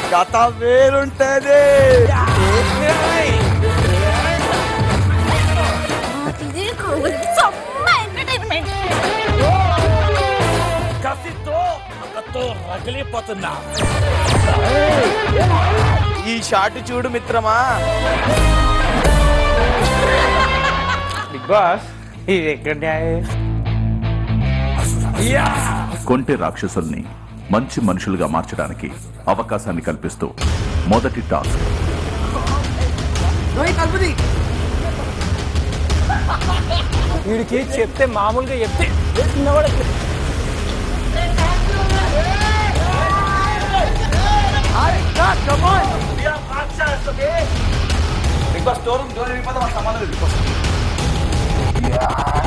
కథ వేరుంటది ఇది సమ్మ ఎంటర్టైన్మెంట్ కసితో పగతో రగిలిపోతున్నా ఈ షాట్ చూడు మిత్రమా బిగ్ బాస్ ఇది ఎక్కడ న్యాయం కొంటె రాక్షసుల్ని మంచి మనుషులుగా మార్చడానికి అవకాశాన్ని కల్పిస్తూ మొదటి టాస్క్ వీడికి చెప్తే మామూలుగా చెప్తే వినబడట్లేదు. బిగ్ బాస్ స్టోర్ డోర్ వెళ్ళిపోతే మా సంబంధం లేదు